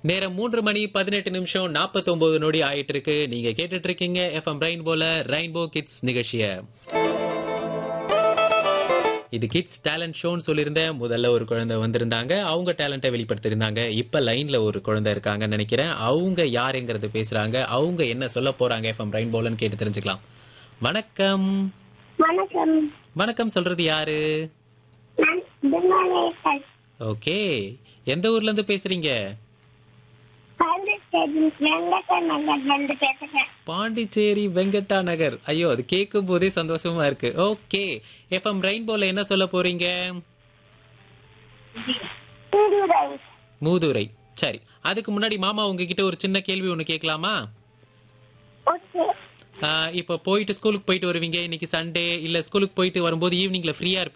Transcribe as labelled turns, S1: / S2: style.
S1: நேரம் மூன்று மணி பதினெட்டு நிமிஷம் நாற்பத்தொன்பது நொடி ஆயிட்டு இருக்கு நீங்க கேட்டுட்டு இருக்கீங்க எஃப்எம் ரெயின்போல ரெயின்போ கிட்ஸ் நிகழ்ச்சிய இது கிட்ஸ் டேலண்ட் ஷோன்னு சொல்லியிருந்தேன் முதல்ல ஒரு குழந்தை வந்திருந்தாங்க அவங்க டேலண்ட்டை வெளிப்படுத்தியிருந்தாங்க இப்ப லைன்ல ஒரு குழந்தை இருக்காங்கன்னு நினைக்கிறேன் அவங்க யாருங்கிறது பேசுறாங்க அவங்க என்ன சொல்ல போறாங்க எஃப்எம் ரெயின்போலன்னு கேட்டு தெரிஞ்சுக்கலாம் வணக்கம்
S2: வணக்கம்
S1: வணக்கம் சொல்றது யாரு
S2: நான் தினேசன்
S1: ஓகே எந்த ஊர்ல இருந்து பேசுறீங்க
S2: பாண்டிச்சேரி வெங்கட நகர்லேருந்து பேசுகிறேன்
S1: பாண்டிச்சேரி வெங்கட்டா நகர் ஐயோ அது கேட்கும் போதே சந்தோஷமா இருக்கு ஓகே எஃப்எம் ரெயின்போல என்ன சொல்ல போறீங்க
S2: திருரை
S1: மூதுரை சரி அதுக்கு முன்னாடி மாமா உங்ககிட்ட ஒரு சின்ன கேள்வி ஒன்று கேட்கலாமா
S2: ஓகே
S1: ஆஹ் இப்போ போயிட்டு ஸ்கூலுக்கு போயிட்டு வருவீங்க இன்னைக்கு சண்டே இல்ல ஸ்கூலுக்கு போயிட்டு வரும்போது ஈவினிங்ல ஃப்ரீயா இருப்பீங்க